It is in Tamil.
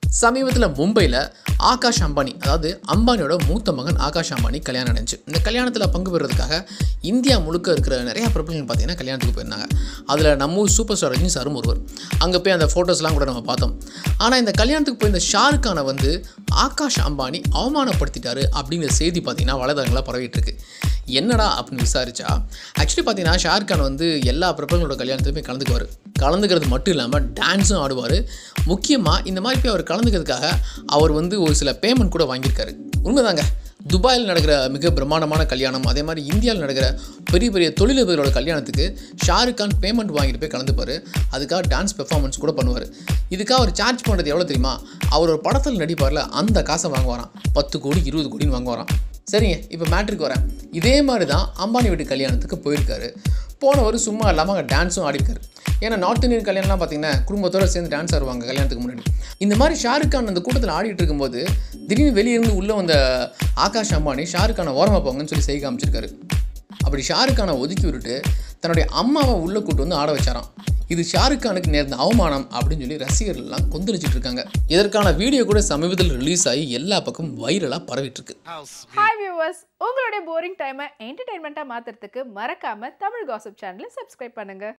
சமீபத்தில் மும்பையில் ஆகாஷ் அம்பானி அதாவது அம்பானியோட மூத்த மகன் ஆகாஷ் அம்பானி கல்யாணம் நடந்துச்சு இந்த கல்யாணத்தில் பங்கு பெறுறதுக்காக இந்தியா முழுக்க இருக்கிற நிறைய பிரபலங்கள் பார்த்தீங்கன்னா கல்யாணத்துக்கு போயிருந்தாங்க அதில் நம்ம ஊர் சூப்பர் ஸ்டார் ரஜினி சாரும் ஒருவர் அங்கே போய் அந்த ஃபோட்டோஸ்லாம் கூட நம்ம பார்த்தோம் ஆனால் இந்த கல்யாணத்துக்கு போய் இந்த ஷாருக் கானை வந்து ஆகாஷ் அம்பானி அவமானப்படுத்திட்டாரு அப்படிங்கிற செய்தி பார்த்தீங்கன்னா வலைதளங்களாக பரவிட்டு இருக்கு என்னடா அப்படின்னு விசாரிச்சா ஆக்சுவலி பார்த்தீங்கன்னா ஷாருக் கான் வந்து எல்லா பிரபலங்களோட கல்யாணத்துலையுமே கலந்துக்குவார் கலந்துக்கிறது மட்டும் இல்லாமல் டான்ஸும் ஆடுவார் முக்கியமாக இந்த மாதிரி போய் அவர் கலந்துக்கிறதுக்காக அவர் வந்து ஒரு சில பேமெண்ட் கூட வாங்கியிருக்காரு உண்மைதாங்க துபாயில் நடக்கிற மிக பிரம்மாண்டமான கல்யாணம் அதே மாதிரி இந்தியாவில் நடக்கிற பெரிய பெரிய தொழிலதிபர்களோட கல்யாணத்துக்கு ஷாருக் கான் பேமெண்ட் வாங்கிட்டு போய் கலந்துப்பார் அதுக்காக டான்ஸ் பெர்ஃபார்மன்ஸ் கூட பண்ணுவார் இதுக்காக அவர் சார்ஜ் பண்ணுறது எவ்வளோ தெரியுமா அவர் ஒரு படத்தில் நடிப்பார்ல அந்த காசை வாங்குவாராம் பத்து கோடி இருபது கோடின்னு வாங்குவாராம் சரிங்க இப்போ மேட்ருக்கு வரேன் இதே மாதிரி தான் அம்பானி வீட்டு கல்யாணத்துக்கு போயிருக்காரு போனவர் சும்மா இல்லாமல் அங்கே டான்ஸும் ஆடிருக்காரு ஏன்னா நார்த் இந்தியன் கல்யாணம்லாம் பார்த்தீங்கன்னா குடும்பத்தோடு சேர்ந்து டான்ஸ் ஆடுவாங்க கல்யாணத்துக்கு முன்னாடி இந்த மாதிரி ஷாருக் கான் அந்த கூட்டத்தில் ஆடிட்டு இருக்கும்போது திடீர்னு வெளியே இருந்து உள்ளே வந்த ஆகாஷ் அம்பானி ஷாருக் கானை ஓரமாக போங்கன்னு சொல்லி செய்ய காமிச்சிருக்காரு அப்படி ஷாருக் கானை ஒதுக்கி விட்டுட்டு தன்னுடைய அம்மாவை உள்ளே கூட்டு வந்து ஆட வச்சாராம் இது ஷாருக் கானுக்கு நேர்ந்த அவமானம் அப்படின்னு சொல்லி ரசிகர்கள்லாம் கொந்தளிச்சிட்டு இருக்காங்க இதற்கான வீடியோ கூட சமீபத்தில் ரிலீஸ் ஆகி எல்லா பக்கம் வைரலாக பரவிட்டு இருக்கு ஹாய் வியூவர்ஸ் உங்களுடைய போரிங் டைமை என்டர்டைன்மெண்ட்டாக மாற்றுறதுக்கு மறக்காம தமிழ் காசிப் சேனலை சப்ஸ்கிரைப் பண்ணுங்க